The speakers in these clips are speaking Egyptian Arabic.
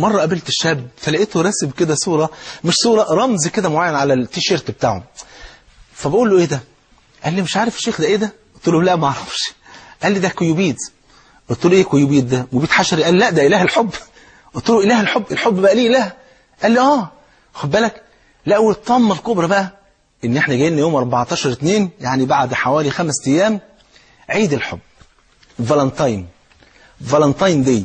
مرة قابلت الشاب فلقيته راسم كده صورة مش صورة رمز كده معين على التيشيرت بتاعه فبقول له ايه ده قال لي مش عارف الشيخ ده ايه ده قلت له لا ما اعرفش قال لي ده كيوبيد قلت له ايه كيوبيد ده مبيد حشري قال لا ده اله الحب قلت له اله الحب الحب بقى ليه اله قال لي اه خد بالك لا والطامه الكبرى بقى ان احنا جايين يوم 14 2 يعني بعد حوالي خمس ايام عيد الحب فالنتاين فالنتاين داي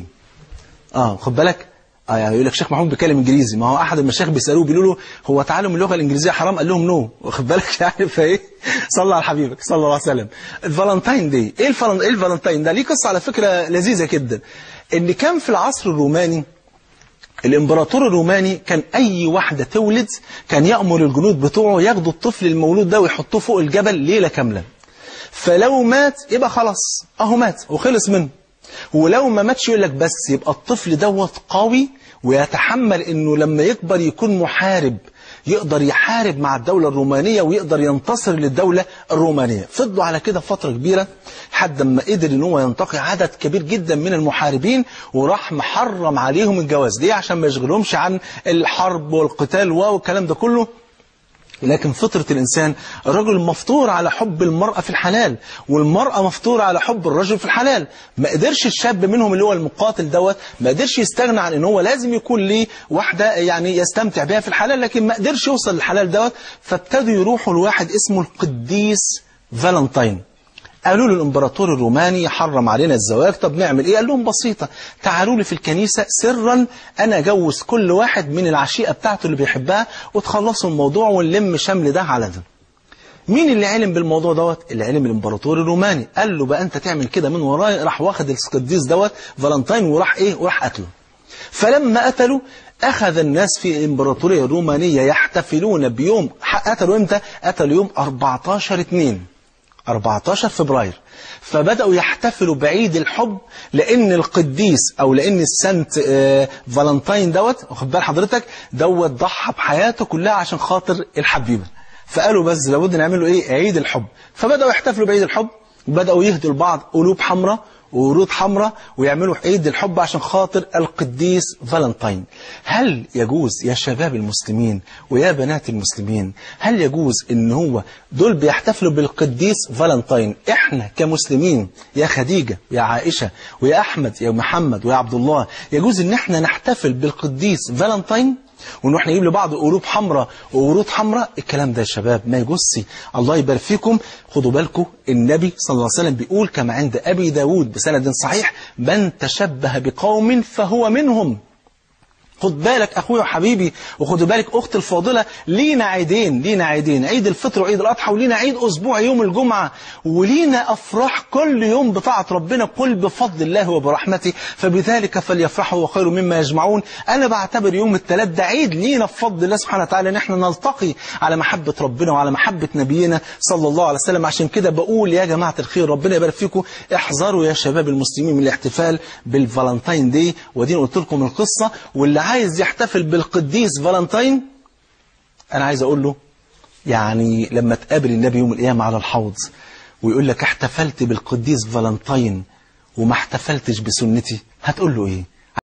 اه خد بالك اه يعني يقول لك شيخ محمود بيتكلم انجليزي ما هو احد المشايخ بيسالوه بيقولوا له هو تعلم اللغه الانجليزيه حرام قال لهم نو واخد بالك يعني فايه صلى على حبيبك صلى الله عليه وسلم الفالنتاين داي ايه الفالن ايه الفالنتاين ده ليه قصه على فكره لذيذه جدا ان كان في العصر الروماني الامبراطور الروماني كان اي واحده تولد كان يامر الجنود بتوعه ياخدوا الطفل المولود ده ويحطوه فوق الجبل ليله كامله فلو مات يبقى خلاص اهو مات وخلص منه ولو ما ماتش يقول لك بس يبقى الطفل دوت قوي ويتحمل انه لما يكبر يكون محارب يقدر يحارب مع الدولة الرومانية ويقدر ينتصر للدولة الرومانية فضلوا على كده فترة كبيرة حد ما قدر ان هو ينتقي عدد كبير جدا من المحاربين وراح محرم عليهم الجواز ليه عشان ما يشغلهمش عن الحرب والقتال والكلام ده كله لكن فطرة الإنسان الرجل مفطور على حب المرأة في الحلال والمرأة مفطورة على حب الرجل في الحلال ما قدرش الشاب منهم اللي هو المقاتل دوت ما قدرش يستغنى عن ان هو لازم يكون ليه واحدة يعني يستمتع بها في الحلال لكن ما قدرش يوصل للحلال دوت فابتدوا يروحوا لواحد اسمه القديس فالنتين قالوا له الامبراطور الروماني حرم علينا الزواج طب نعمل ايه قال لهم بسيطة تعالوا لي في الكنيسة سرا انا اجوز كل واحد من العشيقة بتاعته اللي بيحبها وتخلصوا الموضوع ونلم شمل ده على ده مين اللي علم بالموضوع دوت اللي علم الامبراطور الروماني قال له بقى انت تعمل كده من وراي راح واخد القديس دوت فالنتين وراح ايه وراح قتله فلما قتلوا أخذ الناس في الإمبراطورية الرومانية يحتفلون بيوم قتلوا إمتى؟ قتلوا يوم 14 2 14 فبراير فبدأوا يحتفلوا بعيد الحب لأن القديس أو لأن السنت آه فالنتين دوت واخد بال حضرتك دوت ضحى بحياته كلها عشان خاطر الحبيبة فقالوا بس لابد نعمله إيه عيد الحب فبدأوا يحتفلوا بعيد الحب بدأوا يهدوا لبعض قلوب حمراء وورود حمراء ويعملوا عيد الحب عشان خاطر القديس فالنتين هل يجوز يا شباب المسلمين ويا بنات المسلمين هل يجوز ان هو دول بيحتفلوا بالقديس فالنتين احنا كمسلمين يا خديجة يا عائشة ويا احمد يا محمد ويا عبد الله يجوز ان احنا نحتفل بالقديس فالنتين ونروح نجيب لبعض قلوب حمراء وورود حمراء الكلام ده يا شباب ما يجوزش الله يبارك فيكم خدوا بالكم النبي صلى الله عليه وسلم بيقول كما عند أبي داود بسند صحيح من تشبه بقوم فهو منهم خد بالك اخويا وحبيبي وخد بالك اختي الفاضله لينا عيدين لينا عيدين عيد الفطر وعيد الاضحى ولينا عيد اسبوع يوم الجمعه ولينا افراح كل يوم بطاعه ربنا قل بفضل الله وبرحمته فبذلك فليفرحوا وخير مما يجمعون انا بعتبر يوم الثلاث ده عيد لينا بفضل الله سبحانه وتعالى ان احنا نلتقي على محبه ربنا وعلى محبه نبينا صلى الله عليه وسلم عشان كده بقول يا جماعه الخير ربنا يبارك فيكم احذروا يا شباب المسلمين من الاحتفال بالفالنتين دي ودي قلت لكم القصه واللي عايز يحتفل بالقديس فالنتين أنا عايز أقول له يعني لما تقابل النبي يوم القيامة على الحوض ويقول لك احتفلت بالقديس فالنتين وما احتفلتش بسنتي هتقول له إيه